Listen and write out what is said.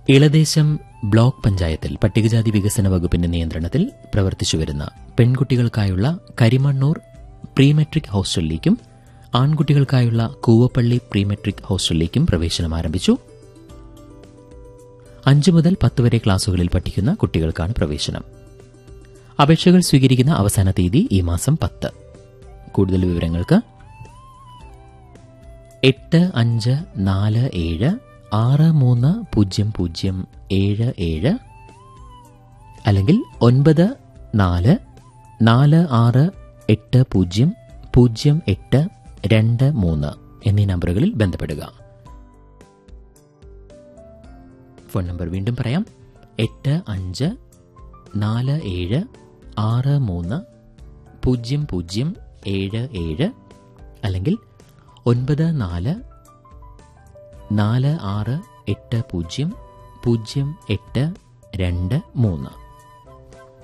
ഇളദേശം block പഞ്ചായത്തിൽ പട്ടികജാതി വികസന വകുപ്പിന്റെ നിയന്ത്രണത്തിൽ പ്രവർത്തിച്ചുവരുന്ന പെൺകുട്ടികൾക്കായുള്ള കരിമണ്ണൂർ പ്രീമെട്രിക് ഹോസ്റ്റലിലേക്കും ആൺകുട്ടികൾക്കായുള്ള കൂവപ്പള്ളി പ്രീമെട്രിക് ഹോസ്റ്റലിലേക്കും പ്രവേശനം ആരംഭിച്ചു അഞ്ചു മുതൽ പത്ത് വരെ ക്ലാസുകളിൽ പഠിക്കുന്ന കുട്ടികൾക്കാണ് പ്രവേശനം അപേക്ഷകൾ സ്വീകരിക്കുന്ന അവസാന തീയതി ഈ മാസം പത്ത് കൂടുതൽ വിവരങ്ങൾക്ക് എട്ട് അഞ്ച് നാല് ഏഴ് ആറ് മൂന്ന് പൂജ്യം പൂജ്യം ഏഴ് ഏഴ് അല്ലെങ്കിൽ ഒൻപത് നാല് നാല് ആറ് എട്ട് പൂജ്യം പൂജ്യം എട്ട് രണ്ട് മൂന്ന് എന്നീ നമ്പറുകളിൽ ബന്ധപ്പെടുക ഫോൺ നമ്പർ വീണ്ടും പറയാം എട്ട് അഞ്ച് നാല് ഏഴ് ആറ് മൂന്ന് പൂജ്യം പൂജ്യം ഏഴ് ഏഴ് അല്ലെങ്കിൽ ഒൻപത് നാല് നാല് ആറ് എട്ട് പൂജ്യം പൂജ്യം എട്ട് രണ്ട് മൂന്ന്